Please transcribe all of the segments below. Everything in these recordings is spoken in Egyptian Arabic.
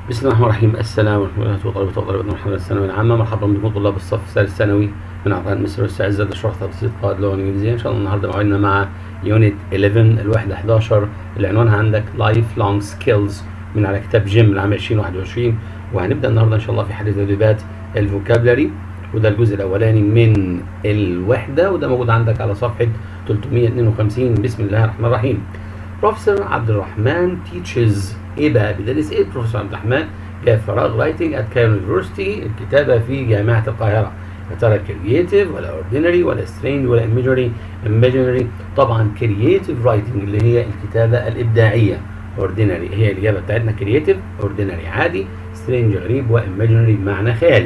بسم الله الرحمن الرحيم السلام ورحمة الله وبركاته طلبة وطلبة مرحبا الثانوية العامة مرحبا بكم طلاب الصف الثالث ثانوي من أعضاء مصر والسعزة لشرح تبسيط قواعد اللغة الإنجليزية إن شاء الله النهاردة موعدنا مع يونت 11 الوحدة 11 اللي عنوانها عندك لايف لونج سكيلز من على كتاب جيم العام 2021 وهنبدأ النهاردة إن شاء الله في حل تدريبات الفوكابلري وده الجزء الأولاني من الوحدة وده موجود عندك على صفحة 352 بسم الله الرحمن الرحيم بروفيسور عبد الرحمن teaches ايه بقى بيدرس ايه بروفيسور عبد الرحمن جاء فراغ رايتنج ات كايرو يونيفرستي الكتابه في جامعه القاهره يا ترى كرييتيف ولا اوردينري ولا سترينج ولا ايميجري ايميجري طبعا كرييتيف رايتنج اللي هي الكتابه الابداعيه اوردينري هي الاجابه بتاعتنا كرييتيف اوردينري عادي سترينج غريب وايميجري بمعنى خيالي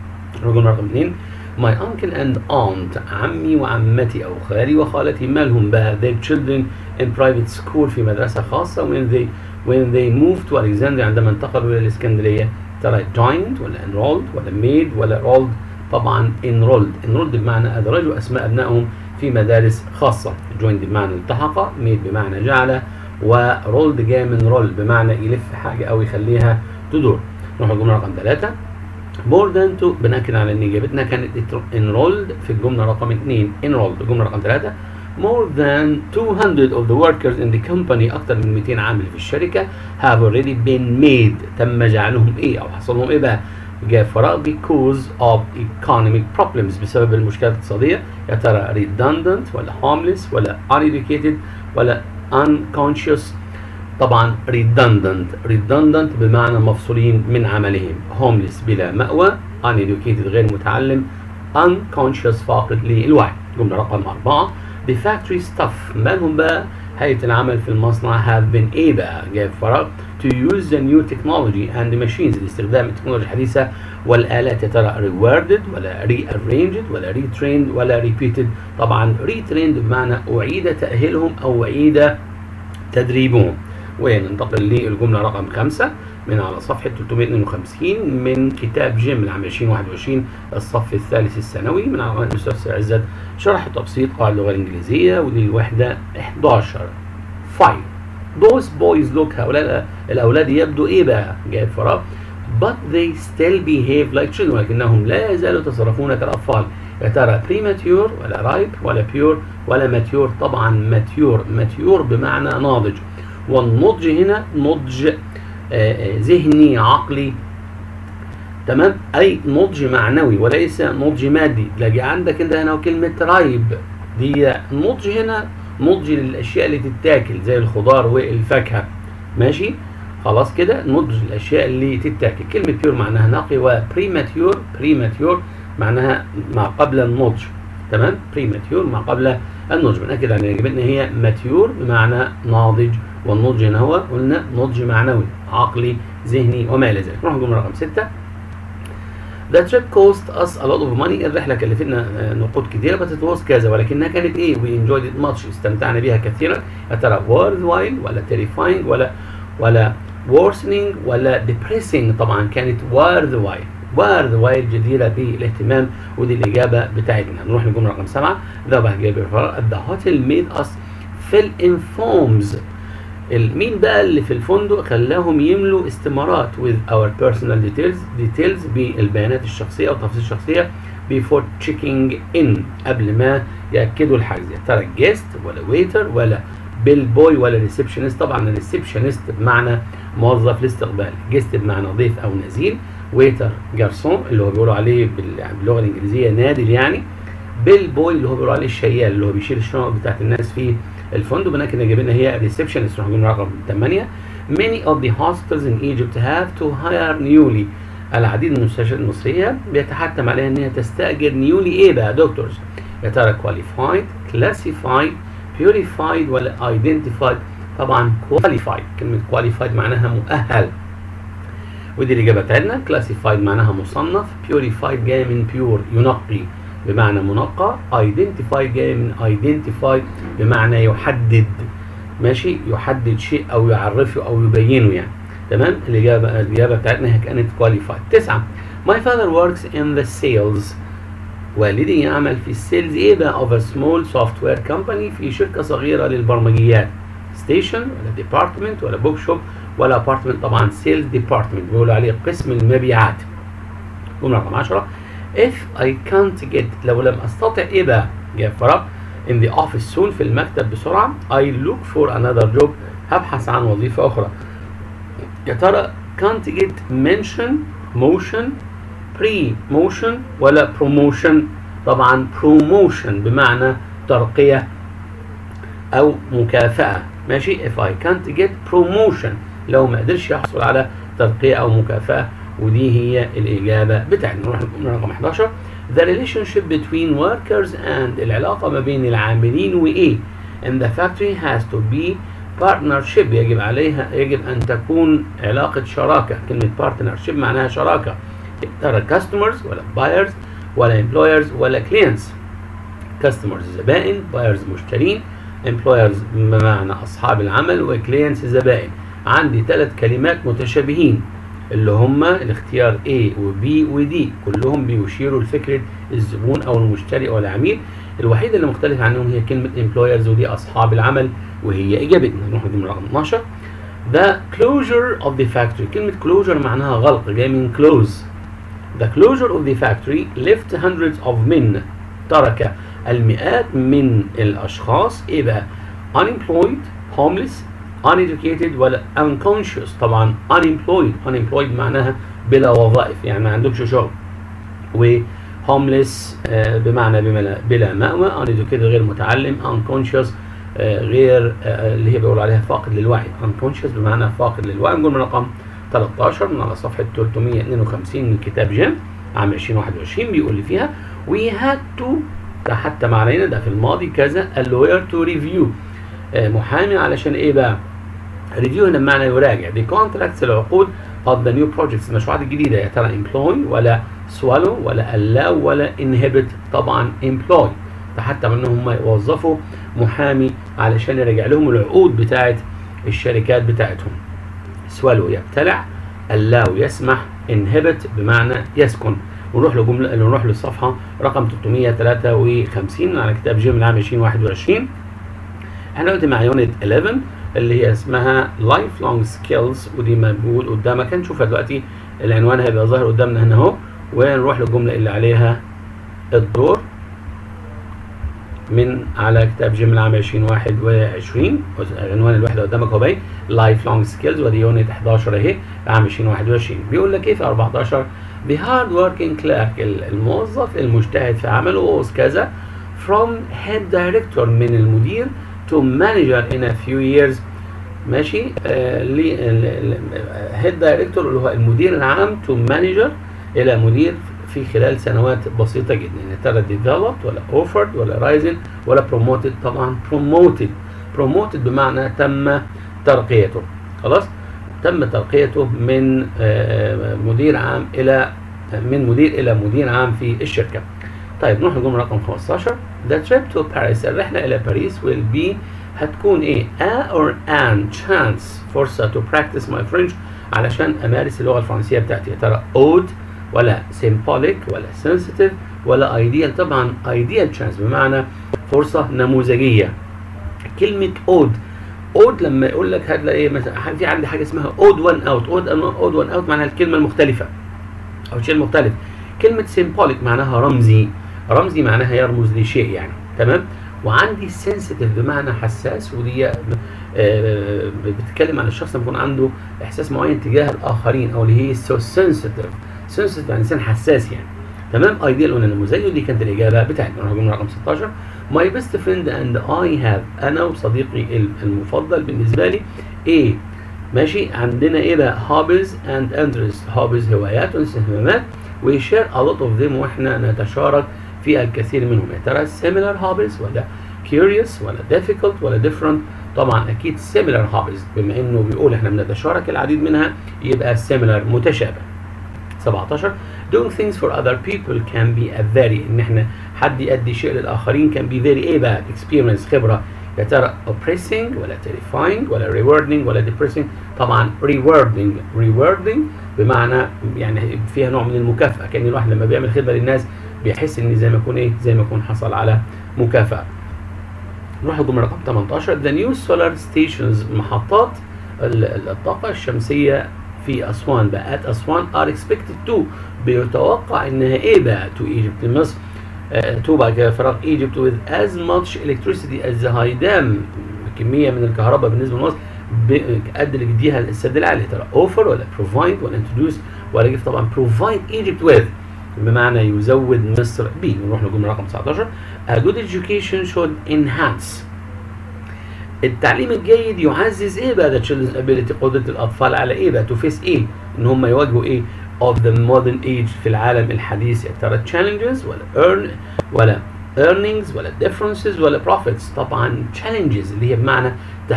رقم رقم اثنين My uncle and aunt عمي وعمتي أو خالي وخالتي مالهم بقى their children in private school في مدرسة خاصة when they when they moved to Alexandria عندما انتقلوا إلى الإسكندرية ترى joined ولا enrolled ولا made ولا rolled طبعا enrolled enrolled بمعنى أدرجوا أسماء أبنائهم في مدارس خاصة joined بمعنى التحق made بمعنى جعل وrolled جاي من roll بمعنى يلف حاجة أو يخليها تدور نروح الجملة رقم ثلاثة more than to بنأكد على ان اجابتنا كانت enrolled في الجمله رقم 2 enrolled الجمله رقم 3 more than 200 of the workers in the company اكثر من 200 عامل في الشركه have already been made تم جعلهم ايه او حصل لهم ايه بقى جاء فراغ because of economic problems بسبب المشكلات الاقتصاديه يا ترى redundant ولا homeless ولا uneducated ولا unconscious طبعا redundant redundant بمعنى مفصولين من عملهم homeless بلا مأوى uneducated غير متعلم unconscious فاقد للوعي جملة رقم أربعة the factory staff مالهم بقى هيئة العمل في المصنع have been ايه بقى جايب فراغ to use the new technology and the machines لاستخدام التكنولوجيا الحديثة والآلات يا ترى rewarded ولا rearranged ولا retrained ولا repeated طبعا retrained بمعنى أعيد تأهيلهم أو أعيد تدريبهم وننتقل للجملة رقم خمسة من على صفحة 352 من كتاب جيم العام 2021 الصف الثالث الثانوي من على الأستاذ عزت شرح تبسيط قواعد اللغة الإنجليزية ودي الوحدة 11 5 Those boys look هؤلاء الأولاد يبدو إيه بقى؟ جايب فراغ but they still behave like children ولكنهم لا يزالوا يتصرفون كالأطفال يا ترى premature ولا ripe ولا pure ولا mature طبعا mature mature بمعنى ناضج والنضج هنا نضج ذهني عقلي تمام اي نضج معنوي وليس نضج مادي تلاقي عندك انت هنا كلمه رايب دي نضج هنا نضج للاشياء اللي تتاكل زي الخضار والفاكهه ماشي خلاص كده نضج الاشياء اللي تتاكل كلمه بيور معناها نقي وبريماتيور بريماتيور معناها ما قبل النضج تمام بريماتيور ما قبل النضج بنأكد على اجابتنا هي ماتيور بمعنى ناضج والنضج هنا هو قلنا نضج معنوي عقلي ذهني وما الى ذلك نروح الجمله رقم 6 The trip cost us a lot of money الرحلة كلفتنا نقود كتيرة بس it was كذا ولكنها كانت ايه we enjoyed it much استمتعنا بها كثيرا يا ترى worthwhile ولا terrifying ولا ولا worsening ولا depressing طبعا كانت worthwhile worthwhile جديرة بالاهتمام ودي الإجابة بتاعتنا نروح للجملة رقم 7 The The hotel made us fill in forms مين بقى اللي في الفندق خلاهم يملوا استمارات with our personal details details بالبيانات الشخصيه او التفاصيل الشخصيه before checking in قبل ما ياكدوا الحجز يا ترى جيست ولا ويتر ولا بيل بوي ولا ريسبشنست طبعا الريسبشنست بمعنى موظف الاستقبال جيست بمعنى ضيف او نزيل ويتر جارسون اللي هو بيقولوا عليه باللغه الانجليزيه نادل يعني بيل بوي اللي هو بيقولوا عليه الشيال اللي هو بيشيل الشنط بتاعت الناس في الفندق بناكد اجابتنا هي ريسبشنست نروح نقول رقم 8 many of the hospitals in Egypt have to hire newly العديد من المستشفيات المصريه بيتحتم عليها ان هي تستاجر نيولي ايه بقى دكتورز يا ترى qualified classified purified ولا identified طبعا qualified كلمه qualified معناها مؤهل ودي الاجابه بتاعتنا classified معناها مصنف purified جايه من pure ينقي بمعنى منقى identify جاي من identify بمعنى يحدد ماشي يحدد شيء او يعرفه او يبينه يعني تمام الاجابه الاجابه بتاعتنا هي كانت qualified تسعه my father works in the sales والدي يعمل في السيلز ايه بقى of a small software company في شركه صغيره للبرمجيات ستيشن ولا ديبارتمنت ولا بوك شوب ولا ابارتمنت طبعا سيلز ديبارتمنت بيقولوا عليه قسم المبيعات جمله رقم 10 if I can't get لو لم استطع ايه بقى جاب فرق in the office soon في المكتب بسرعه I look for another job هبحث عن وظيفه اخرى يا ترى can't get mention motion pre-motion ولا promotion طبعا promotion بمعنى ترقية أو مكافأة ماشي if I can't get promotion لو ما قدرش يحصل على ترقية أو مكافأة ودي هي الإجابة بتاعتنا نروح رقم 11 the relationship between workers and العلاقة ما بين العاملين وإيه in the factory has to be partnership يجب عليها يجب أن تكون علاقة شراكة كلمة partnership معناها شراكة ترى customers ولا buyers ولا employers ولا clients customers زبائن buyers مشترين employers بمعنى أصحاب العمل وclients زبائن عندي ثلاث كلمات متشابهين اللي هما الاختيار A و B و D كلهم بيشيروا لفكرة الزبون أو المشتري أو العميل الوحيدة اللي مختلفة عنهم هي كلمة employers ودي أصحاب العمل وهي إجابتنا نروح من رقم 12 The closure of the factory كلمة closure معناها غلق جاي من close The closure of the factory left hundreds of men ترك المئات من الأشخاص إيه بقى unemployed homeless uneducated ولا unconscious طبعا unemployed unemployed معناها بلا وظائف يعني ما عندكش شغل و homeless آه بمعنى بملا بلا مأوى uneducated غير متعلم unconscious آه غير آه اللي هي بيقولوا عليها فاقد للوعي unconscious بمعنى فاقد للوعي نقول من رقم 13 من على صفحة 352 من كتاب جيم عام 2021 بيقول لي فيها we had to ده حتى معنينا ده في الماضي كذا a lawyer to review آه محامي علشان ايه بقى ريفيو هنا بمعنى يراجع دي كونتراكتس العقود of the new projects المشروعات الجديده يا ترى employ ولا swallow ولا allow ولا inhibit طبعا employ ده حتى من هم يوظفوا محامي علشان يراجع لهم العقود بتاعت الشركات بتاعتهم swallow يبتلع allow يسمح inhibit بمعنى يسكن ونروح لجمله نروح للصفحه رقم 353 على كتاب جيم العام 2021 احنا دلوقتي مع يونت 11 اللي هي اسمها لايف لونج سكيلز ودي موجود قدامك هنشوفها دلوقتي العنوان هيبقى ظاهر قدامنا هنا اهو ونروح للجمله اللي عليها الدور من على كتاب جيم العام 2021 عنوان الوحده قدامك اهو باين لايف لونج سكيلز ودي يونت 11 اهي عام 2021 بيقول لك ايه في 14 The hard working clerk الموظف المجتهد في عمله was كذا from head director من المدير to manager in a few years ماشي هيد دايركتور اللي هو المدير العام to manager الى مدير في خلال سنوات بسيطة جدا يعني ترى developed ولا offered ولا rising ولا promoted طبعا promoted promoted بمعنى تم ترقيته خلاص تم ترقيته من مدير عام الى من مدير الى مدير عام في الشركه طيب نروح لجمله رقم 15 The trip to Paris الرحله الى باريس will be هتكون ايه a or an chance فرصه to practice my French علشان امارس اللغه الفرنسيه بتاعتي يا ترى odd ولا symbolic ولا sensitive ولا ideal طبعا ideal chance بمعنى فرصه نموذجيه كلمه odd اود لما يقول لك هتلاقي مثلا في عندي حاجه اسمها اود وان اوت اود اود وان اوت معناها الكلمه المختلفه او الشيء المختلف كلمه سيمبوليك معناها رمزي رمزي معناها يرمز لشيء يعني تمام وعندي سنسيتيف بمعنى حساس ودي آه بتتكلم عن الشخص لما يكون عنده احساس معين تجاه الاخرين او اللي هي سو سنسيتيف سنسيتيف يعني انسان حساس يعني تمام ايديال قلنا نموذجي ودي كانت الاجابه بتاعتنا نروح رقم 16 My best friend and I have أنا وصديقي المفضل بالنسبة لي إيه ماشي عندنا إيه بقى hobbies and interests hobbies هوايات واستهتمامات we share a lot of them وإحنا نتشارك في الكثير منهم يا ترى similar hobbies ولا curious ولا difficult ولا different طبعا أكيد similar hobbies بما إنه بيقول إحنا بنتشارك العديد منها يبقى similar متشابه 17 doing things for other people can be a very ان احنا حد يأدي شيء للآخرين can be very ايه بقى experience خبرة يا ترى oppressing ولا terrifying ولا rewarding ولا depressing طبعا rewarding rewarding بمعنى يعني فيها نوع من المكافأة كأن الواحد لما بيعمل خدمة للناس بيحس ان زي ما يكون ايه زي ما يكون حصل على مكافأة نروح للجمله رقم 18 the new solar stations محطات ال- الطاقه الشمسيه في اسوان بقى at اسوان are expected to بيتوقع انها ايه بقى to Egypt مصر تو بعد كده فراغ ايجيبت with as much electricity as the high dam كميه من الكهرباء بالنسبه لمصر ب- قد اللي بيديها السد العالي ترى اوفر ولا provide ولا introduce ولا جيف طبعا provide Egypt with بمعنى يزود مصر به نروح للجمله رقم 19 a good education should enhance التعليم الجيد يعزز ايه بقى ده children's ability قدره الاطفال على ايه بقى to face ايه ان هم يواجهوا ايه of the modern age في العالم الحديث يا ترى challenges ولا earn ولا earnings ولا differences ولا profits طبعا challenges اللي هي بمعنى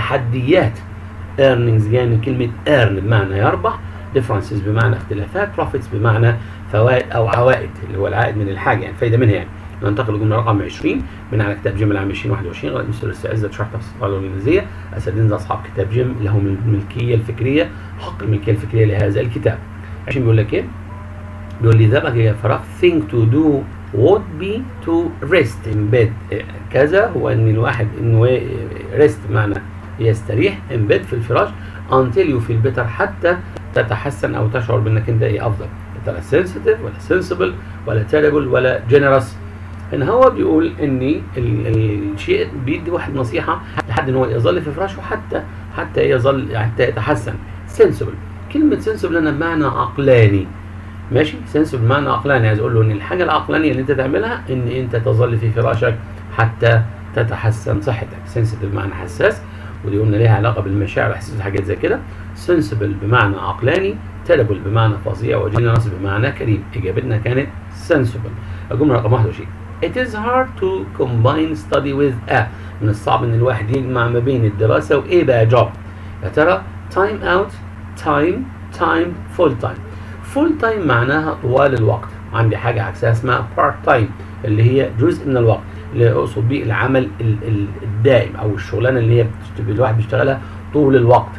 تحديات earnings جاي من كلمة earn بمعنى يربح differences بمعنى اختلافات profits بمعنى فوائد أو عوائد اللي هو العائد من الحاجة يعني فايدة منها يعني ننتقل للجملة رقم 20 من على كتاب جيم العام 2021 غير مستر السعزة شرح تفسير اللغة الإنجليزية أساتذتنا أصحاب كتاب جيم لهم الملكية الفكرية حق الملكية الفكرية لهذا الكتاب 20 بيقول لك إيه؟ بيقول لي ذهب يا فراغ think to do would be to rest in bed إيه، كذا هو ان الواحد انه ريست معنى يستريح in bed في الفراش until you feel better حتى تتحسن او تشعر بانك انت ايه افضل ترى sensitive ولا sensible ولا terrible ولا generous ان هو بيقول ان ال- ال- الشيء بيدي واحد نصيحه لحد ان هو يظل في فراشه حتى حتى يظل حتى يتحسن sensible كلمه sensible انا بمعنى عقلاني ماشي سنسبل بمعنى عقلاني عايز اقول له ان الحاجه العقلانيه اللي انت تعملها ان انت تظل في فراشك حتى تتحسن صحتك سنسيتيف بمعنى حساس ودي قلنا ليها علاقه بالمشاعر واحاسيس وحاجات زي كده سنسبل بمعنى عقلاني تيربل بمعنى فظيع وجينيرس بمعنى كريم اجابتنا كانت سنسبل الجمله رقم 21 It is hard to combine study with a من الصعب ان الواحد يجمع ما بين الدراسه وايه بقى job يا ترى time out time time full time فول تايم معناها طوال الوقت عندي حاجه عكسها اسمها بارت تايم اللي هي جزء من الوقت اللي اقصد بيه العمل ال- ال- الدائم او الشغلانه اللي هي بتشت- الواحد بيشتغلها طول الوقت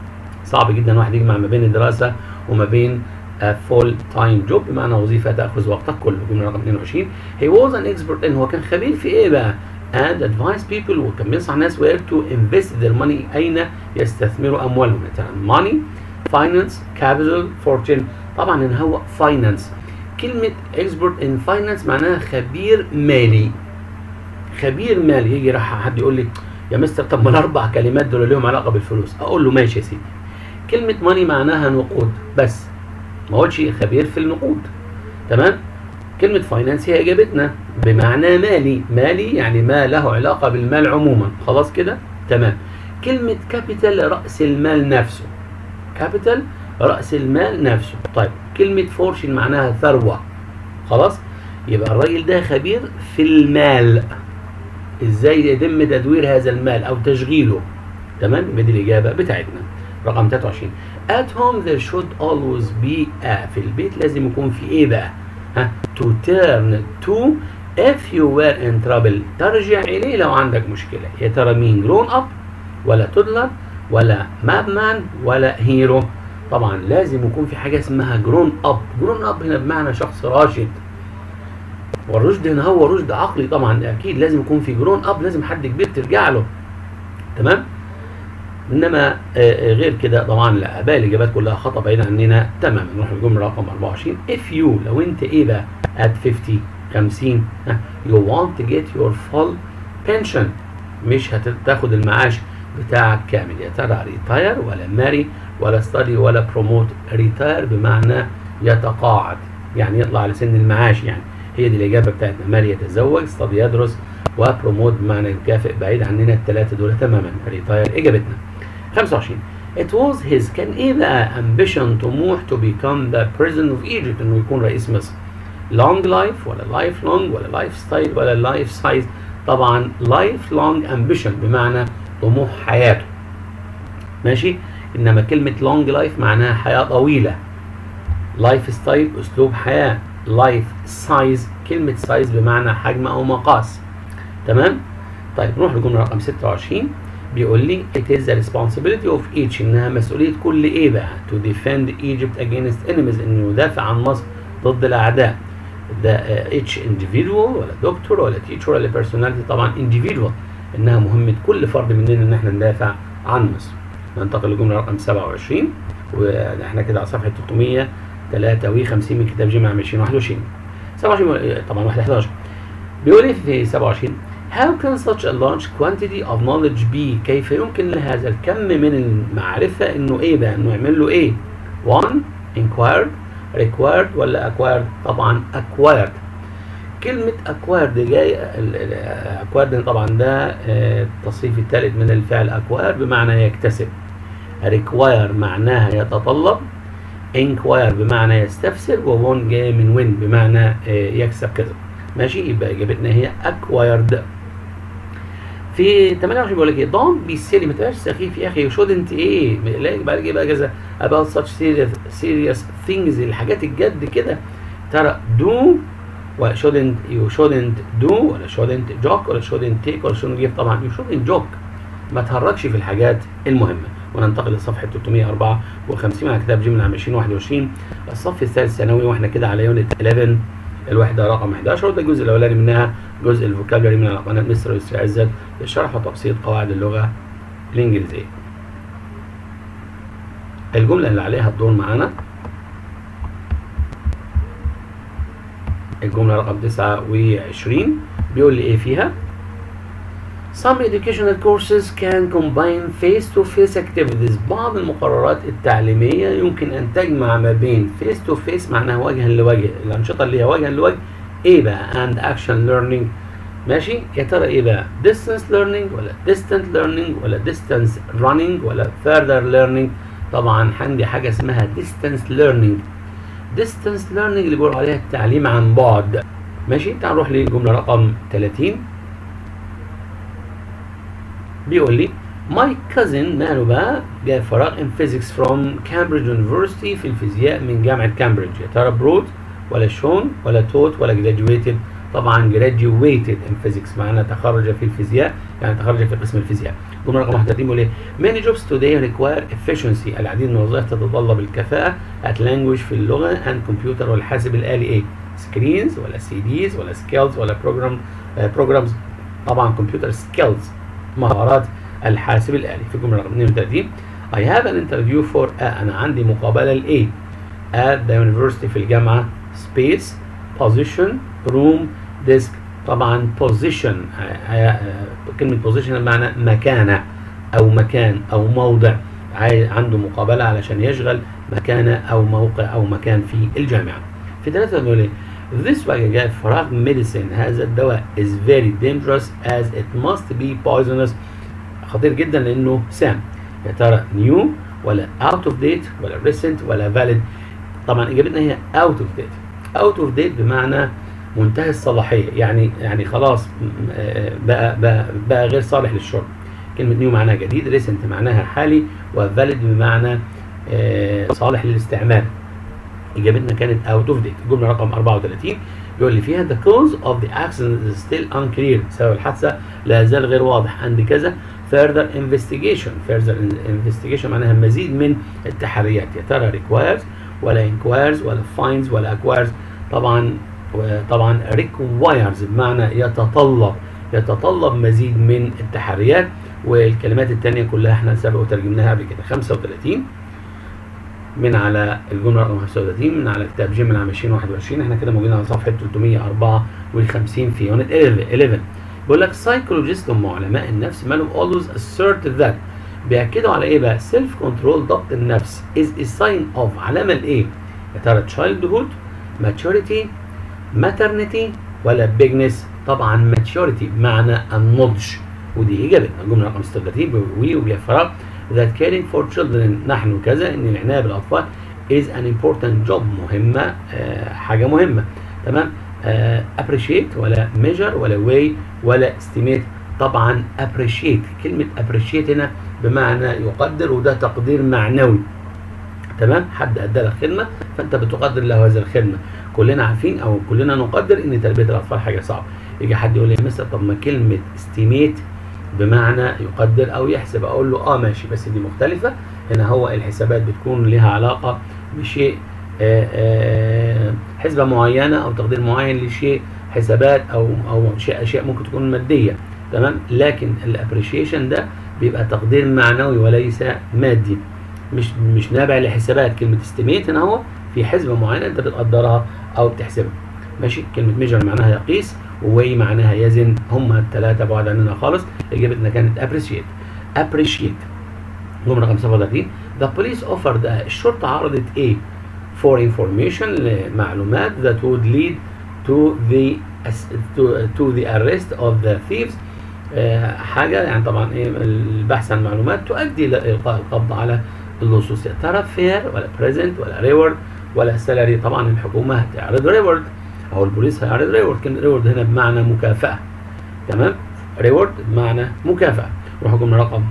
صعب جدا الواحد يجمع ما بين الدراسه وما بين فول تايم جوب بمعنى وظيفه تاخذ وقتك كله جمله رقم 22 he was an expert ان هو كان خبير في ايه بقى and advise people وكان بينصح الناس where to invest their money اين يستثمروا اموالهم مثلا money finance capital fortune طبعا ان هو finance كلمة expert in finance معناها خبير مالي خبير مالي يجي راح حد يقول لي يا مستر طب ما الاربع كلمات دول لهم علاقة بالفلوس اقول له ماشي يا سيدي كلمة ماني معناها نقود بس ما قلتش خبير في النقود تمام كلمة فاينانس هي اجابتنا بمعنى مالي مالي يعني ما له علاقة بالمال عموما خلاص كده تمام كلمة كابيتال رأس المال نفسه كابيتال رأس المال نفسه طيب كلمة فورشن معناها ثروة خلاص يبقى الراجل ده خبير في المال ازاي يتم تدوير هذا المال او تشغيله تمام يبقى دي الاجابه بتاعتنا رقم 23 at home there should always be a في البيت لازم يكون في ايه بقى ها to turn to if you were in trouble ترجع اليه لو عندك مشكله يا ترى مين grown up ولا toddler ولا مابمان ولا هيرو طبعا لازم يكون في حاجه اسمها جرون اب جرون اب هنا بمعنى شخص راشد والرشد هنا هو رشد عقلي طبعا اكيد لازم يكون في جرون اب لازم حد كبير ترجع له تمام انما آه، آه، غير كده طبعا لا باقي الاجابات كلها خطا بعيد عننا تماما نروح للجمله رقم 24 if you لو انت ايه بقى at 50 50 ها you want to get your full pension مش هتاخد المعاش بتاعك كامل يا ترى ريتاير ولا ماري ولا ستادي ولا بروموت ريتاير بمعنى يتقاعد يعني يطلع لسن المعاش يعني هي دي الاجابه بتاعتنا ماري يتزوج ستادي يدرس وبروموت بمعنى يكافئ بعيد عننا الثلاثه دول تماما ريتاير اجابتنا 25 It was his كان ايه بقى ambition طموح to become the president of Egypt انه يكون رئيس مصر long life ولا life long ولا life style ولا life size طبعا life long ambition بمعنى طموح حياته ماشي انما كلمة long life معناها حياة طويلة لايف ستايل اسلوب حياة لايف سايز كلمة سايز بمعنى حجم او مقاس تمام طيب نروح للجملة رقم 26 بيقول لي it is the responsibility of each انها مسؤولية كل ايه بقى to defend Egypt against enemies انه يدافع عن مصر ضد الاعداء ده uh, each individual ولا دكتور ولا teacher ولا personality طبعا individual انها مهمه كل فرد مننا ان احنا ندافع عن مصر ننتقل للجمله رقم 27 واحنا كده على صفحه 353 من كتاب جامع 2021 27 طبعا 1 11 بيقول ايه في 27 How can such a large quantity of knowledge be كيف يمكن لهذا الكم من المعرفة انه ايه بقى انه يعمل له ايه 1 inquired required ولا acquired طبعا acquired كلمة acquired جاي acquired طبعا ده التصريف الثالث من الفعل acquire بمعنى يكتسب require معناها يتطلب inquire بمعنى يستفسر وون جاي من win بمعنى يكسب كذا ماشي يبقى اجابتنا هي acquired في 28 بيقول لك ايه don't be silly ما تبقاش سخيف يا اخي shouldn't ايه لا بعد كده بقى كذا about such serious serious things الحاجات الجد كده ترى do ولا shouldn't you shouldn't do ولا shouldn't joke ولا shouldn't take ولا shouldn't give طبعا you shouldn't joke ما تهرجش في الحاجات المهمه وننتقل لصفحه 354 على كتاب جيم عام 2021 الصف الثالث ثانوي واحنا كده على يونت 11 الوحده رقم 11 وده الجزء الاولاني منها جزء الفوكابلري من على قناه مستر يسري عزت لشرح وتبسيط قواعد اللغه الانجليزيه. الجمله اللي عليها الدور معانا الجمله رقم 29 بيقول لي ايه فيها؟ Some educational courses can combine face-to-face activities. بعض المقررات التعليمية يمكن أن تجمع ما بين face-to-face معناها وجها لوجه، الأنشطة اللي هي وجها لوجه إيه بقى؟ and action learning. ماشي؟ يا ترى إيه بقى؟ distance learning ولا distant learning ولا distance running ولا further learning؟ طبعا عندي حاجة اسمها distance learning. distance learning اللي بيقولوا عليها التعليم عن بعد. ماشي؟ تعال نروح للجملة رقم 30. بيقول لي ماي كازن ماله بقى جاء فراغ in physics from Cambridge University في الفيزياء من جامعة كامبريدج يا ترى برود ولا شون ولا توت ولا graduated طبعا graduated in physics معناها تخرج في الفيزياء يعني تخرج في قسم الفيزياء جملة رقم 31 بيقول ايه many jobs today require efficiency العديد من الوظائف تتطلب الكفاءة at language في اللغة and computer والحاسب الآلي ايه screens ولا CDs ولا skills ولا program uh, programs طبعا computer skills مهارات الحاسب الآلي في الجملة رقم 32 I have an interview for a أنا عندي مقابلة لإيه at the university في الجامعة space position room desk طبعا position كلمة position بمعنى مكانة أو مكان أو موضع عنده مقابلة علشان يشغل مكانة أو موقع أو مكان في الجامعة في ثلاثة بيقول إيه This بقى جاء فراغ medicine هذا الدواء is very dangerous as it must be poisonous خطير جدا لانه سام يا ترى new ولا out of date ولا recent ولا valid طبعا اجابتنا هي out of date out of date بمعنى منتهي الصلاحيه يعني يعني خلاص بقى بقى, بقى غير صالح للشرب كلمه نيو معناها جديد ريسنت معناها حالي وفاليد بمعنى صالح للاستعمال اجابتنا كانت اوت اوف ديت الجمله رقم 34 بيقول لي فيها the cause of the accident is still unclear سبب الحادثه لا زال غير واضح عند كذا further investigation further investigation معناها مزيد من التحريات يا ترى requires ولا inquires ولا finds ولا acquires طبعا طبعا requires بمعنى يتطلب يتطلب مزيد من التحريات والكلمات الثانيه كلها احنا سبق وترجمناها قبل كده 35 من على الجمله رقم 35 من على كتاب جيم عام 2021 احنا كده موجودين على صفحه 354 في يونت 11 بيقول لك سايكولوجيست هم علماء النفس مالهم always assert that بيأكدوا على ايه بقى سيلف كنترول ضبط النفس is a sign of علامه لايه يا ترى childhood maturity maternity ولا bigness طبعا maturity بمعنى النضج ودي اجابتنا الجمله رقم 36 وي وجاء فراغ that caring for children نحن كذا ان العنايه بالاطفال is an important job مهمه آه حاجه مهمه تمام آه appreciate ولا measure ولا weigh ولا estimate طبعا appreciate كلمه appreciate هنا بمعنى يقدر وده تقدير معنوي تمام حد ادى لك خدمه فانت بتقدر له هذه الخدمه كلنا عارفين او كلنا نقدر ان تربيه الاطفال حاجه صعبه يجي حد يقول لي يا مستر طب ما كلمه estimate بمعنى يقدر او يحسب اقول له اه ماشي بس دي مختلفه هنا هو الحسابات بتكون لها علاقه بشيء آآ آآ حسبه معينه او تقدير معين لشيء حسابات او او شيء اشياء ممكن تكون ماديه تمام لكن الابريشيشن ده بيبقى تقدير معنوي وليس مادي مش مش نابع لحسابات كلمه استيميت هنا هو في حسبه معينه انت بتقدرها او بتحسبها ماشي كلمه ميجر معناها يقيس وواي معناها يزن هما الثلاثه بعد عننا خالص اجابتنا كانت ابريشيت ابريشيت جمله رقم 37 The police offered الشرطه عرضت ايه for information لمعلومات that would lead to the to, to the arrest of the thieves آه حاجه يعني طبعا ايه البحث عن معلومات تؤدي الى القاء القبض على اللصوص يا ترى فير ولا بريزنت ولا ريورد ولا سالري طبعا الحكومه هتعرض ريورد او البوليس هيعرض ريورد كلمه ريورد هنا بمعنى مكافاه تمام ريورد بمعنى مكافاه نروح جمله رقم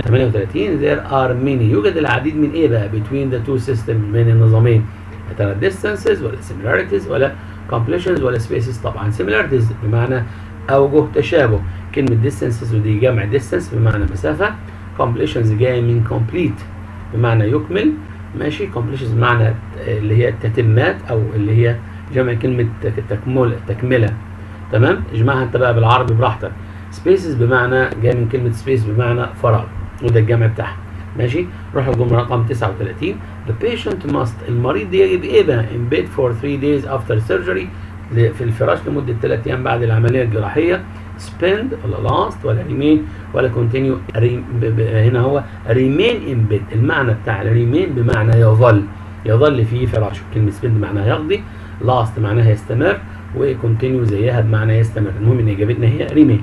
38 there are many يوجد العديد من ايه بقى between the two systems بين النظامين يا ترى distances ولا similarities ولا completions ولا spaces طبعا similarities بمعنى اوجه تشابه كلمه distances ودي جمع distance بمعنى مسافه completions جايه من complete بمعنى يكمل ماشي completions بمعنى اللي هي التتمات او اللي هي جمع كلمه تكمل تكمله تمام اجمعها انت بقى بالعربي براحتك spaces بمعنى جاي من كلمه space بمعنى فراغ وده الجمع بتاعها ماشي نروح الجمله رقم 39 the patient must المريض يجب ايه بقى in bed for 3 days after surgery في الفراش لمده 3 ايام بعد العمليه الجراحيه spend ولا last ولا remain ولا continue هنا هو remain in bed المعنى بتاع remain بمعنى يظل يظل في فراشه كلمه spend معناها يقضي last معناها يستمر وكونتينيو زيها بمعنى يستمر المهم ان اجابتنا هي remain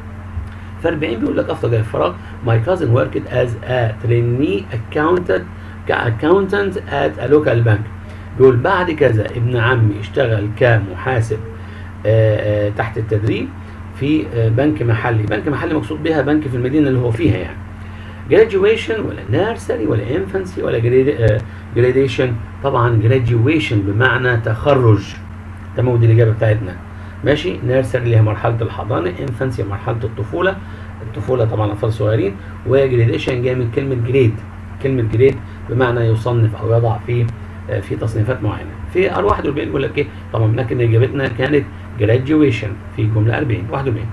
ف 40 بيقول لك افضل الفراغ my cousin worked as a trainee accountant accountant at a local bank بيقول بعد كذا ابن عمي اشتغل كمحاسب آآ آآ تحت التدريب في بنك محلي بنك محلي مقصود بها بنك في المدينه اللي هو فيها يعني graduation ولا نيرسري ولا انفانسي ولا جراديشن طبعا graduation بمعنى تخرج تمام دي الاجابه بتاعتنا ماشي نيرسري اللي هي مرحله الحضانه انفانسي مرحله الطفوله الطفوله طبعا اطفال صغيرين وجريديشن جاي من كلمه جريد كلمه جريد بمعنى يصنف او يضع في في تصنيفات معينه في ار 41 بيقول لك ايه طبعا لكن اجابتنا كانت graduation في جمله 40 41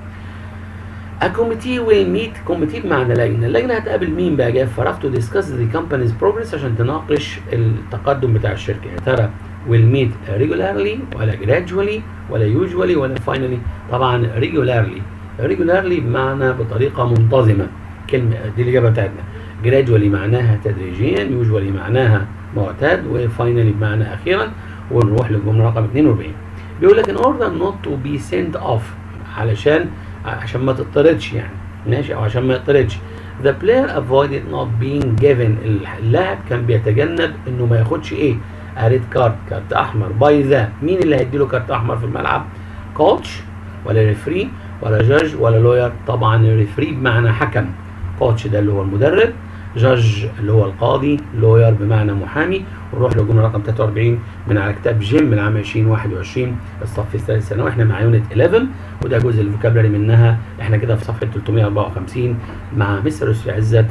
A committee will meet committee بمعنى لجنه اللجنه هتقابل مين بقى جاي فراغ to discuss the company's progress عشان تناقش التقدم بتاع الشركه يا ترى will meet regularly ولا gradually ولا usually ولا finally طبعا regularly regularly بمعنى بطريقه منتظمه كلمه دي الاجابه بتاعتنا gradually معناها تدريجيا usually معناها معتاد وفاينلي بمعنى اخيرا ونروح للجمله رقم 42 بيقول لك in order not to be sent off علشان عشان ما تطردش يعني ماشي او عشان ما يطردش the player avoided not being given اللاعب كان بيتجنب انه ما ياخدش ايه ريد كارد كارت احمر باي ذا مين اللي هيديله كارت احمر في الملعب كوتش ولا ريفري ولا جاج ولا لوير طبعا الريفري بمعنى حكم كوتش ده اللي هو المدرب جاج اللي هو القاضي لوير بمعنى محامي ونروح للجمله رقم 43 من على كتاب جيم من عام 2021 الصف الثالث ثانوي احنا مع يونت 11 وده جزء الفوكابلري منها احنا كده في صفحه 354 مع مستر يسري عزت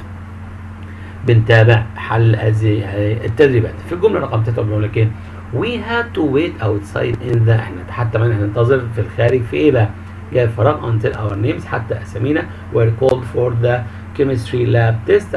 بنتابع حل هذه التدريبات في الجمله رقم 43 بيقول لك ايه we had to wait outside in the احنا حتى ما احنا ننتظر في الخارج في ايه بقى جاء الفراغ until our names حتى اسامينا were called for the chemistry lab test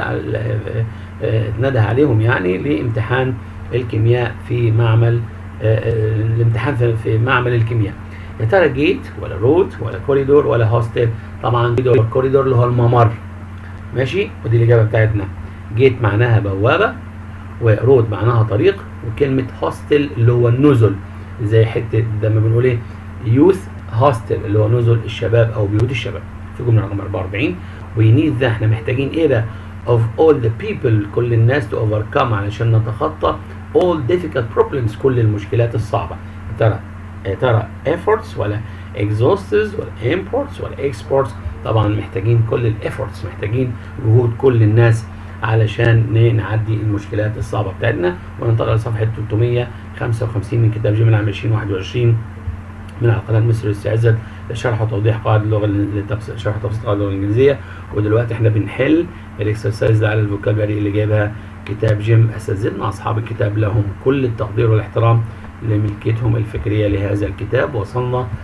اتنده عليهم يعني لامتحان الكيمياء في معمل الامتحان في, في معمل الكيمياء يا ترى جيت ولا رود ولا كوريدور ولا هوستل طبعا كوريدور اللي هو الممر ماشي ودي الاجابه بتاعتنا جيت معناها بوابه ورود معناها طريق وكلمه هوستل اللي هو النزل زي حته لما بنقول ايه يوث هوستل اللي هو نزل الشباب او بيوت الشباب في جمله رقم 44 وينيد ده احنا محتاجين ايه بقى of all the people كل الناس to overcome علشان نتخطى all difficult problems كل المشكلات الصعبة يا ترى يا ترى efforts ولا exhausts ولا imports ولا exports طبعا محتاجين كل الافورتس محتاجين جهود كل الناس علشان نعدي المشكلات الصعبة بتاعتنا وننتقل لصفحة 355 من كتاب جيم العام 2021 من على قناه مصر الاستعزاز لشرح وتوضيح قواعد اللغه شرح وتفصيل قواعد اللغه الانجليزيه ودلوقتي احنا بنحل الاكسرسايز ده على الفوكابري اللي جايبها كتاب جيم اساتذتنا اصحاب الكتاب لهم كل التقدير والاحترام لملكيتهم الفكريه لهذا الكتاب وصلنا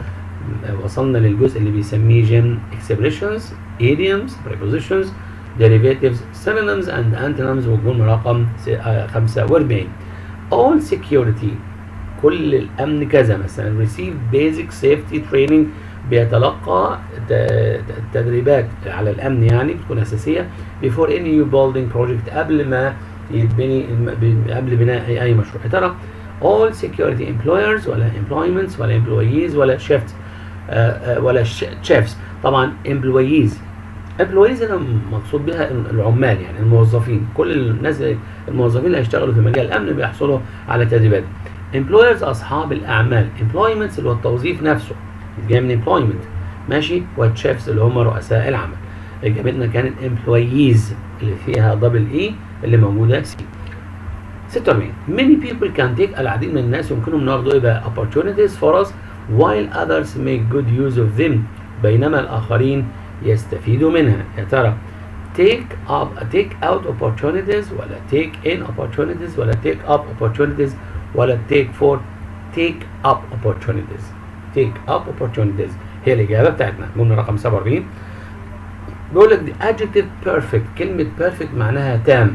وصلنا للجزء اللي بيسميه جيم expressions idioms prepositions derivatives synonyms and antonyms والجمله رقم 45 all security كل الامن كذا مثلا receive basic safety training بيتلقى تدريبات على الامن يعني بتكون اساسيه before any new building project قبل ما يتبني قبل بناء اي مشروع يا ترى all security employers ولا employments ولا employees ولا shifts ولا chefs طبعا employees employees هنا مقصود بها العمال يعني الموظفين كل الناس الموظفين اللي هيشتغلوا في مجال الامن بيحصلوا على تدريبات employers اصحاب الاعمال employments اللي هو التوظيف نفسه جاي من employment ماشي والشيفs اللي هم رؤساء العمل اجابتنا كانت employees اللي فيها دبل اي اللي موجوده سي 46 many people can take العديد من الناس يمكنهم ان ياخدوا ايه بقى opportunities فرص while others make good use of them بينما الاخرين يستفيدوا منها يا ترى take up take out opportunities ولا take in opportunities ولا take up opportunities ولا take for take up opportunities take up opportunities هي الإجابة بتاعتنا جملة رقم 47 بيقول لك the adjective perfect كلمة perfect معناها تام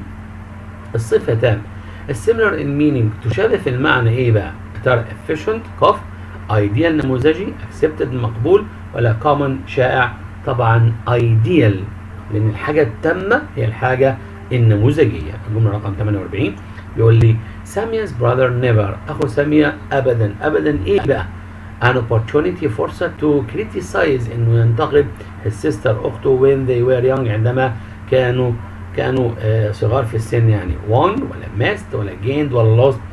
الصفة تام السيميلر in meaning تشابه في المعنى ايه بقى؟ ترى efficient قف ideal نموذجي accepted مقبول ولا common شائع طبعا ideal لان الحاجة التامة هي الحاجة النموذجية الجملة رقم 48 بيقول لي ساميا's brother never اخو سامية ابدا ابدا ايه بقى؟ an opportunity فرصة to criticize انه ينتقد his sister اخته when they were young عندما كانوا كانوا آه صغار في السن يعني won ولا missed ولا gained ولا lost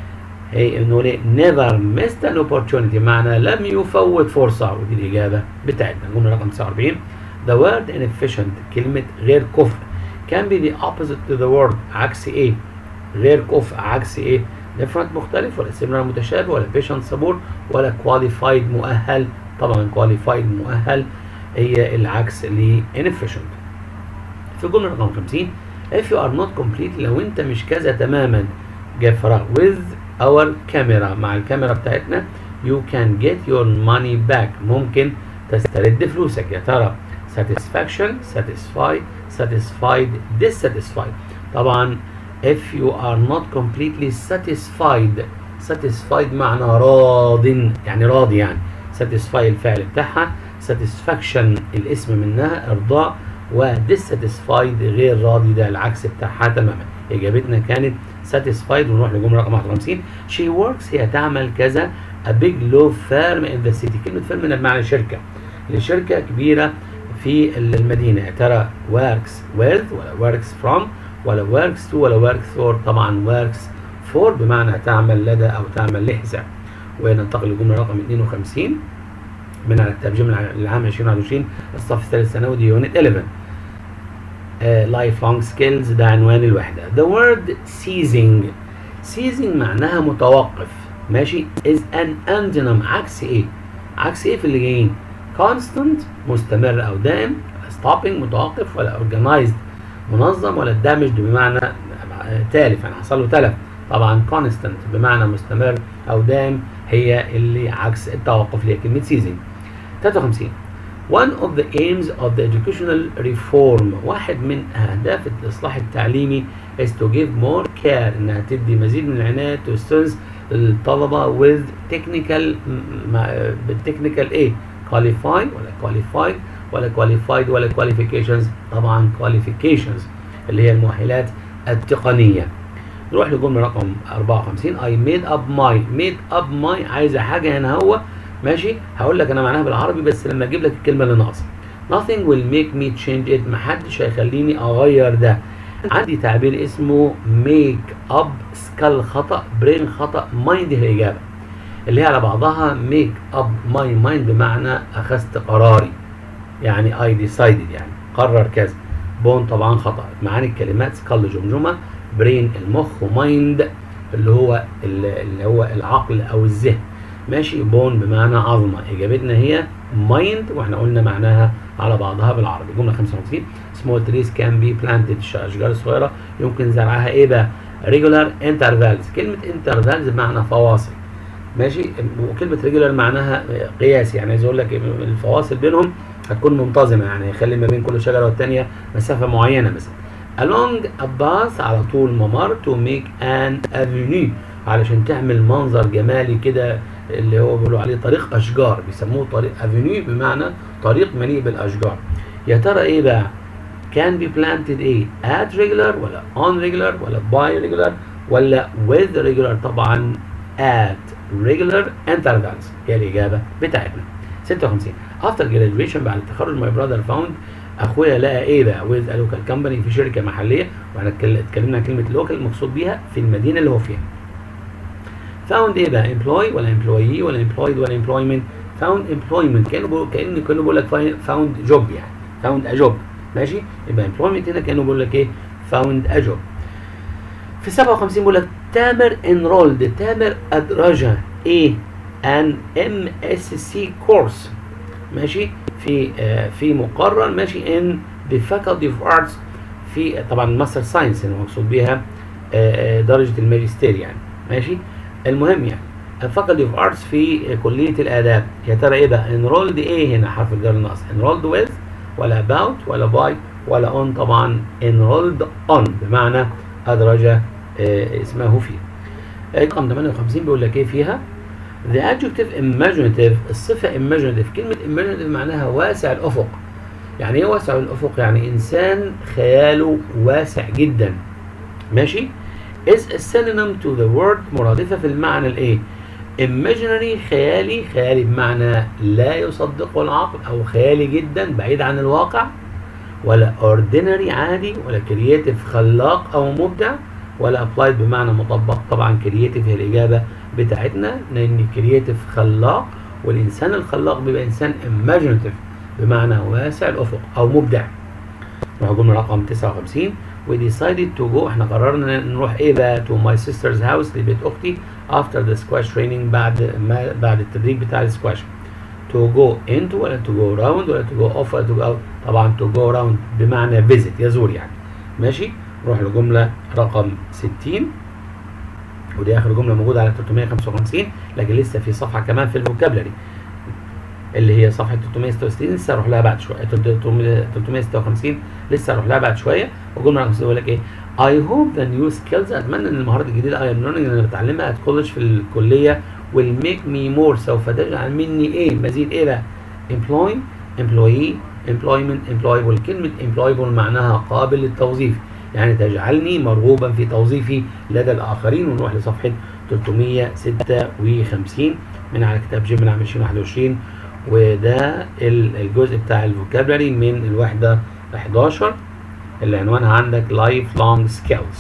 هي انه ليه never missed an opportunity معنى لم يفوت فرصة ودي الإجابة بتاعتنا الجملة رقم 49 the word inefficient كلمة غير كفء can be the opposite to the word عكس ايه غير كفء عكس ايه different مختلف ولا similar متشابه ولا patient صبور ولا qualified مؤهل طبعا qualified مؤهل هي العكس ل inefficient في الجملة رقم 50 if you are not complete لو انت مش كذا تماما جاي فراغ with our camera مع الكاميرا بتاعتنا you can get your money back ممكن تسترد فلوسك يا ترى satisfaction satisfy satisfied dissatisfied طبعا if you are not completely satisfied satisfied معنى راض يعني راضي يعني satisfy الفعل بتاعها satisfaction الاسم منها ارضاء و dissatisfied غير راضي ده العكس بتاعها تماما اجابتنا كانت satisfied ونروح لجمله رقم 51 she works هي تعمل كذا a big law firm in the city كلمه firm من بمعنى شركه لشركه كبيره في المدينه يا ترى works with ولا works from ولا works to ولا works for طبعا works for بمعنى تعمل لدى او تعمل لحساب وننتقل للجمله رقم 52 من على الترجمه العام 2021 الصف الثالث ثانوي دي يونت 11 لايف لونج سكيلز ده عنوان الوحده the word ceasing ceasing معناها متوقف ماشي is an antonym عكس ايه عكس ايه في اللي جايين constant مستمر او دائم stopping متوقف ولا organized منظم ولا damaged بمعنى تالف يعني حصل له تلف طبعا constant بمعنى مستمر او دائم هي اللي عكس التوقف اللي هي كلمه ceasing 53 One of the aims of the educational reform واحد من أهداف الإصلاح التعليمي is to give more care إنها تدي مزيد من العناية to students الطلبة with technical بالتكنيكال إيه qualify ولا qualified ولا qualified ولا qualifications طبعا qualifications اللي هي المؤهلات التقنية نروح لجملة رقم 54 I made up my made up my عايزة حاجة هنا هو ماشي هقول لك انا معناها بالعربي بس لما اجيب لك الكلمه اللي ناقصه nothing will make me change it محدش هيخليني اغير ده عندي تعبير اسمه make up skull خطا brain خطا mind هي الاجابه اللي هي على بعضها make up my mind بمعنى اخذت قراري يعني I decided يعني قرر كذا بون طبعا خطا معاني الكلمات skull جمجمه brain المخ ومايند اللي هو اللي هو العقل او الذهن ماشي بون بمعنى عظمة إجابتنا هي مايند وإحنا قلنا معناها على بعضها بالعربي جملة 55 small trees can be planted الأشجار الصغيرة يمكن زرعها إيه بقى regular intervals كلمة intervals بمعنى فواصل ماشي وكلمه ريجولار معناها قياسي يعني عايز اقول لك الفواصل بينهم هتكون منتظمه يعني يخلي ما بين كل شجره والثانيه مسافه معينه مثلا along a path على طول ممر to make an avenue علشان تعمل منظر جمالي كده اللي هو بيقولوا عليه طريق اشجار بيسموه طريق افينيو بمعنى طريق مليء بالاشجار يا ترى ايه بقى can be planted ايه at regular ولا on regular ولا by regular ولا with regular طبعا at regular intervals هي الاجابه بتاعتنا 56 after graduation بعد التخرج my brother found اخويا لقى ايه بقى with a local company في شركه محليه واحنا اتكلمنا عن كلمه local المقصود بيها في المدينه اللي هو فيها found ايه بقى employ ولا employee ولا employed ولا employment found employment كانه بقول كانه كانه بيقول لك found job يعني found a job ماشي يبقى employment هنا كانه بيقول لك ايه found a job في 57 بيقول لك تامر enrolled تامر ادرج ايه an MSc course ماشي في آه في مقرر ماشي ان the faculty of arts في طبعا ماستر ساينس اللي مقصود بيها آه درجه الماجستير يعني ماشي المهم يعني الفاكولتي اوف ارتس في كليه الاداب يا ترى ايه بقى انرولد ايه هنا حرف الجر الناقص انرولد ويز ولا about ولا باي ولا اون طبعا انرولد اون بمعنى ادرج آه اسمه فيه رقم 58 بيقول لك ايه فيها The adjective imaginative الصفة imaginative كلمة imaginative معناها واسع الأفق يعني ايه واسع الأفق يعني إنسان خياله واسع جدا ماشي is a synonym to the word مرادفة في المعنى الايه imaginary خيالي خيالي بمعنى لا يصدقه العقل أو خيالي جدا بعيد عن الواقع ولا ordinary عادي ولا creative خلاق أو مبدع ولا applied بمعنى مطبق طبعا creative هي الإجابة بتاعتنا لأن creative خلاق والإنسان الخلاق بيبقى إنسان imaginative بمعنى واسع الأفق أو مبدع نروح جملة رقم 59 we decided to go احنا قررنا نروح ايه بقى to my sister's house لبيت اختي after the squash training بعد ما بعد التدريب بتاع السكواش to go into ولا to go round ولا to go off ولا to go out طبعا to go round بمعنى visit يزور يعني ماشي نروح لجملة رقم 60 ودي اخر جملة موجودة على 355 لكن لسه في صفحة كمان في الفوكابلري اللي هي صفحه 366 لسه هروح لها بعد شويه 356 لسه هروح لها بعد شويه والجمله رقم بيقول لك ايه I hope the new skills اتمنى ان المهارات الجديده I am learning اللي انا بتعلمها at college في الكليه will make me more سوف تجعل مني ايه مزيد ايه بقى employ employee employment employable كلمه employable معناها قابل للتوظيف يعني تجعلني مرغوبا في توظيفي لدى الاخرين ونروح لصفحه 356 من على كتاب جيم عام 2021 وده الجزء بتاع الفوكابلري من الوحدة 11 اللي عنوانها عندك life long skills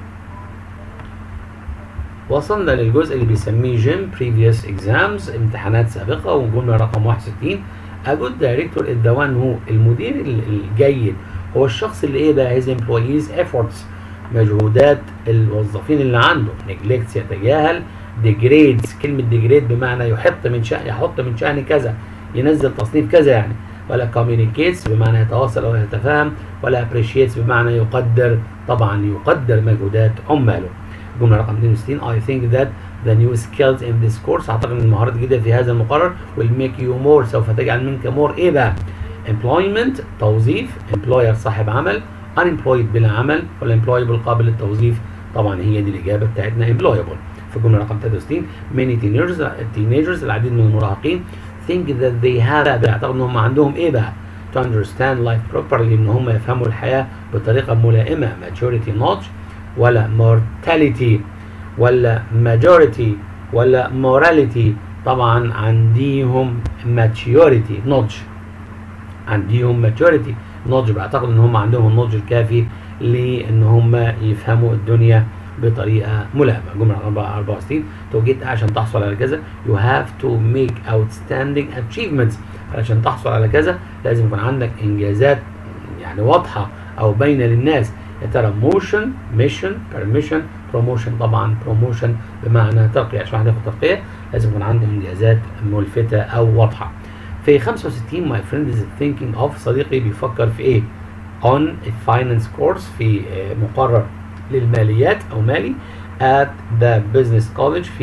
وصلنا للجزء اللي بيسميه جيم previous exams امتحانات سابقة وجملة رقم 61 a good director is the one who المدير الجيد هو الشخص اللي ايه بقى his employees efforts مجهودات الموظفين اللي عنده neglects يتجاهل degrades كلمة degrade بمعنى يحط من شأن يحط من شأن كذا ينزل تصنيف كذا يعني ولا communicates بمعنى يتواصل أو يتفاهم ولا appreciates بمعنى يقدر طبعا يقدر مجهودات عماله الجملة رقم 62 I think that the new skills in this course أعتقد أن المهارات الجديدة في هذا المقرر will make you more سوف تجعل منك more إيه بقى؟ employment توظيف employer صاحب عمل unemployed بلا عمل ولا employable قابل للتوظيف طبعا هي دي الإجابة بتاعتنا employable في الجملة رقم 63 many teenagers teenagers العديد من المراهقين think that they have بيعتقدوا ان هم عندهم ايه بقى to understand life properly ان هم يفهموا الحياة بطريقة ملائمة maturity knowledge ولا mortality ولا majority ولا morality طبعا عنديهم maturity knowledge عنديهم maturity knowledge بيعتقدوا ان هم عندهم النضج الكافي لان هم يفهموا الدنيا بطريقه ملائمه جمله 64 توجيت عشان تحصل على كذا you have to make outstanding achievements علشان تحصل على كذا لازم يكون عندك انجازات يعني واضحه او باينه للناس يا ترى موشن ميشن بيرميشن بروموشن طبعا بروموشن بمعنى ترقيه عشان واحد ياخد ترقيه لازم يكون عنده انجازات ملفته او واضحه في 65 my friend is thinking of صديقي بيفكر في ايه on a finance course في مقرر للماليات او مالي at the business college في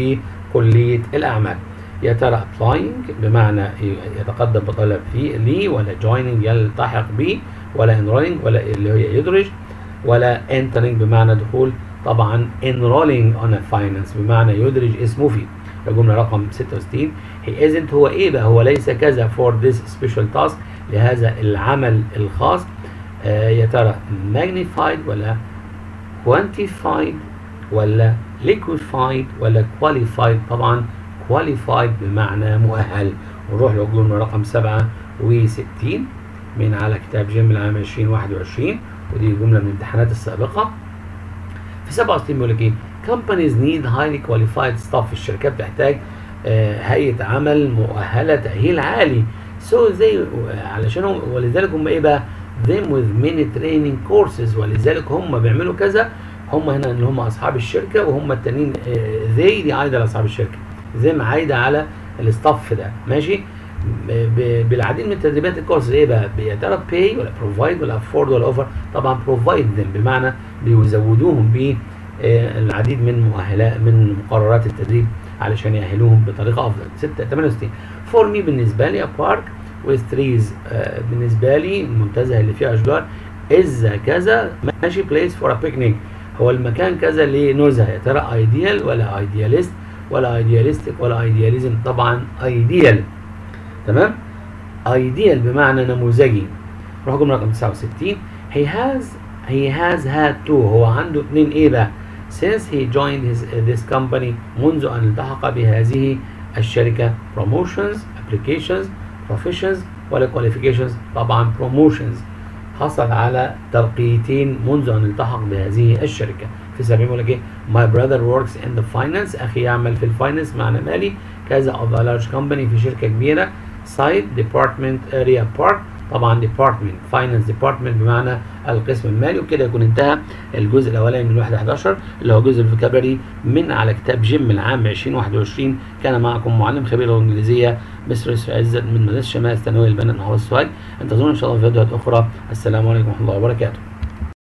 كليه الاعمال يا ترى applying بمعنى يتقدم بطلب فيه لي ولا joining يلتحق به ولا enrolling ولا اللي هي يدرج ولا entering بمعنى دخول طبعا enrolling on a finance بمعنى يدرج اسمه فيه الجملة رقم 66 he isn't هو ايه بقى هو ليس كذا for this special task لهذا العمل الخاص آه يا ترى magnified ولا quantified ولا liquefied ولا qualified طبعا qualified بمعنى مؤهل ونروح للجملة رقم 67 من على كتاب جيم العام 2021 ودي جملة من الامتحانات السابقة في 67 بيقول لك ايه companies need highly qualified staff الشركات بتحتاج آه هيئة عمل مؤهلة تأهيل عالي so they علشان هم ولذلك هم ايه بقى them with many training courses ولذلك هم بيعملوا كذا هم هنا اللي هم اصحاب الشركه وهم التانيين آه they دي عايده لاصحاب الشركه them عايده على الاستاف ده ماشي بالعديد من تدريبات الكورس ايه بقى يا ترى pay ولا provide ولا afford ولا offer طبعا provide them بمعنى بيزودوهم ب العديد من مؤهلات من مقررات التدريب علشان يأهلوهم بطريقه افضل 6 68 فور مي بالنسبه لي بارك with trees آه بالنسبه لي المنتزه اللي فيه اشجار از كذا ماشي بليس فور ا بيكنيك هو المكان كذا لنزهه يا ترى ايديال ولا ايدياليست ولا ايدياليستيك ولا ايدياليزم طبعا ايديال تمام ايديال بمعنى نموذجي روح جمله رقم 69 he has he has had two هو عنده اثنين ايه بقى since he joined his uh, this company منذ ان التحق بهذه الشركه promotions applications professions ولا qualifications طبعا promotions حصل على ترقيتين منذ ان التحق بهذه الشركه في سبيل يقول لك ايه my brother works in the finance اخي يعمل في الفاينانس معنى مالي كذا of a large company في شركه كبيره site department area part طبعا department finance department بمعنى القسم المالي وكده يكون انتهى الجزء الاولاني من الوحده 11 اللي هو جزء الفوكابري من على كتاب جيم العام 2021 كان معكم معلم خبير اللغه الانجليزيه مستر يسرا عزت من مدرسه شمال الثانويه البنات محافظه سوهاج انتظرونا ان شاء الله في فيديوهات اخرى السلام عليكم ورحمه الله وبركاته